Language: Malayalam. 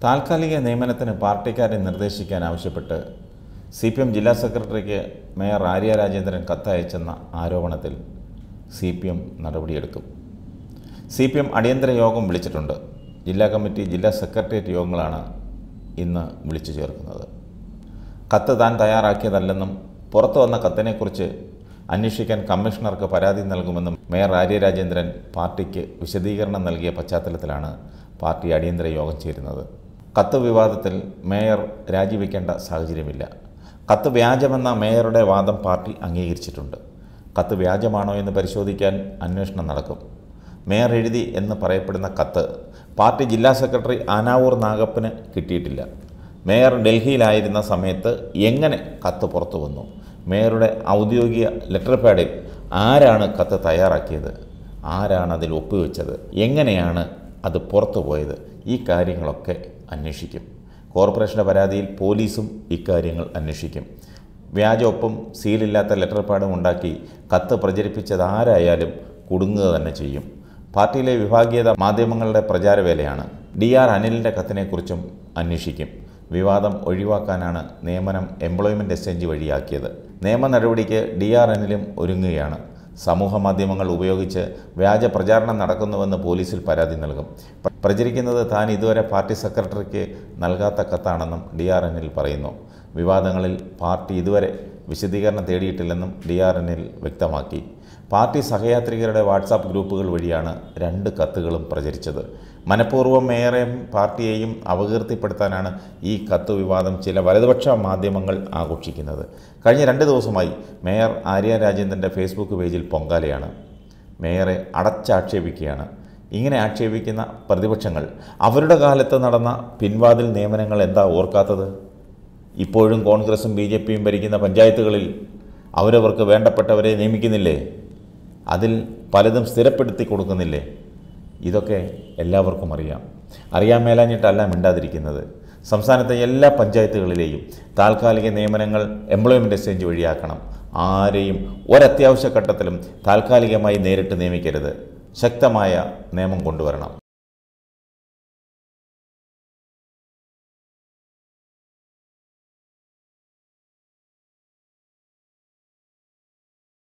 താൽക്കാലിക നിയമനത്തിന് പാർട്ടിക്കാരെ നിർദ്ദേശിക്കാൻ ആവശ്യപ്പെട്ട് സി പി എം ജില്ലാ സെക്രട്ടറിക്ക് മേയർ ആര്യ രാജേന്ദ്രൻ കത്തയച്ചെന്ന ആരോപണത്തിൽ സി പി എം നടപടിയെടുക്കും സി പി എം അടിയന്തര യോഗം വിളിച്ചിട്ടുണ്ട് ജില്ലാ കമ്മിറ്റി ജില്ലാ സെക്രട്ടേറിയറ്റ് യോഗങ്ങളാണ് ഇന്ന് വിളിച്ചു ചേർക്കുന്നത് കത്ത് താൻ തയ്യാറാക്കിയതല്ലെന്നും പുറത്തു വന്ന കത്തിനെക്കുറിച്ച് അന്വേഷിക്കാൻ കമ്മീഷണർക്ക് പരാതി നൽകുമെന്നും മേയർ ആര്യ രാജേന്ദ്രൻ പാർട്ടിക്ക് വിശദീകരണം നൽകിയ പശ്ചാത്തലത്തിലാണ് പാർട്ടി അടിയന്തര യോഗം ചേരുന്നത് കത്ത് വിവാദത്തിൽ മേയർ രാജിവെക്കേണ്ട സാഹചര്യമില്ല കത്ത് വ്യാജമെന്ന മേയറുടെ വാദം പാർട്ടി അംഗീകരിച്ചിട്ടുണ്ട് കത്ത് വ്യാജമാണോ എന്ന് പരിശോധിക്കാൻ അന്വേഷണം നടക്കും മേയർ എഴുതി എന്ന് പറയപ്പെടുന്ന കത്ത് പാർട്ടി ജില്ലാ സെക്രട്ടറി ആനാവൂർ നാഗപ്പന് കിട്ടിയിട്ടില്ല മേയർ ഡൽഹിയിലായിരുന്ന സമയത്ത് എങ്ങനെ കത്ത് പുറത്തു വന്നു മേയറുടെ ഔദ്യോഗിക ലെറ്റർ പാഡിൽ ആരാണ് കത്ത് തയ്യാറാക്കിയത് ആരാണ് അതിൽ ഒപ്പുവെച്ചത് എങ്ങനെയാണ് അത് പുറത്തു പോയത് ഈ കാര്യങ്ങളൊക്കെ അന്വേഷിക്കും കോർപ്പറേഷൻ്റെ പരാതിയിൽ പോലീസും ഇക്കാര്യങ്ങൾ അന്വേഷിക്കും വ്യാജ ഒപ്പും സീലില്ലാത്ത ലെറ്റർ പാഡും ഉണ്ടാക്കി കത്ത് പ്രചരിപ്പിച്ചത് ആരായാലും കുടുങ്ങുക തന്നെ ചെയ്യും പാർട്ടിയിലെ വിഭാഗീയത മാധ്യമങ്ങളുടെ പ്രചാരവേലയാണ് ഡി ആർ അനിലിൻ്റെ കത്തിനെക്കുറിച്ചും അന്വേഷിക്കും വിവാദം ഒഴിവാക്കാനാണ് നിയമനം എംപ്ലോയ്മെൻറ്റ് എക്സ്ചേഞ്ച് വഴിയാക്കിയത് നിയമ നടപടിക്ക് ഡി ആർ അനിലും ഒരുങ്ങുകയാണ് സമൂഹ മാധ്യമങ്ങൾ ഉപയോഗിച്ച് വ്യാജ പ്രചാരണം നടക്കുന്നുവെന്ന് പോലീസിൽ പരാതി നൽകും പ്ര- പ്രചരിക്കുന്നത് താൻ ഇതുവരെ പാർട്ടി സെക്രട്ടറിക്ക് നൽകാത്ത കത്താണെന്നും ഡി ആർ എന്നിൽ പറയുന്നു വിവാദങ്ങളിൽ പാർട്ടി ഇതുവരെ വിശദീകരണം തേടിയിട്ടില്ലെന്നും ഡി ആർ എന്നിൽ വ്യക്തമാക്കി പാർട്ടി സഹയാത്രികരുടെ വാട്സാപ്പ് ഗ്രൂപ്പുകൾ വഴിയാണ് രണ്ട് കത്തുകളും പ്രചരിച്ചത് മനഃപൂർവ്വം മേയറെയും പാർട്ടിയെയും അപകീർത്തിപ്പെടുത്താനാണ് ഈ കത്ത് വിവാദം ചില വലതുപക്ഷ മാധ്യമങ്ങൾ ആഘോഷിക്കുന്നത് കഴിഞ്ഞ രണ്ട് ദിവസമായി മേയർ ആര്യ രാജേന്ദ്രൻ്റെ ഫേസ്ബുക്ക് പേജിൽ പൊങ്കാലയാണ് മേയറെ അടച്ചാക്ഷേപിക്കുകയാണ് ഇങ്ങനെ ആക്ഷേപിക്കുന്ന പ്രതിപക്ഷങ്ങൾ അവരുടെ കാലത്ത് നടന്ന പിൻവാതിൽ നിയമനങ്ങൾ എന്താ ഓർക്കാത്തത് ഇപ്പോഴും കോൺഗ്രസും ബി ജെ പിയും ഭരിക്കുന്ന പഞ്ചായത്തുകളിൽ അവരവർക്ക് വേണ്ടപ്പെട്ടവരെ നിയമിക്കുന്നില്ലേ അതിൽ പലതും സ്ഥിരപ്പെടുത്തി കൊടുക്കുന്നില്ലേ ഇതൊക്കെ എല്ലാവർക്കും അറിയാം അറിയാൻ മേലാഞ്ഞിട്ടല്ല മിണ്ടാതിരിക്കുന്നത് സംസ്ഥാനത്തെ എല്ലാ പഞ്ചായത്തുകളിലെയും താൽക്കാലിക നിയമനങ്ങൾ എംപ്ലോയ്മെൻറ്റ് എക്സ്ചേഞ്ച് വഴിയാക്കണം ആരെയും ഒരത്യാവശ്യ ഘട്ടത്തിലും താൽക്കാലികമായി നേരിട്ട് നിയമിക്കരുത് ശക്തമായ നിയമം കൊണ്ടുവരണം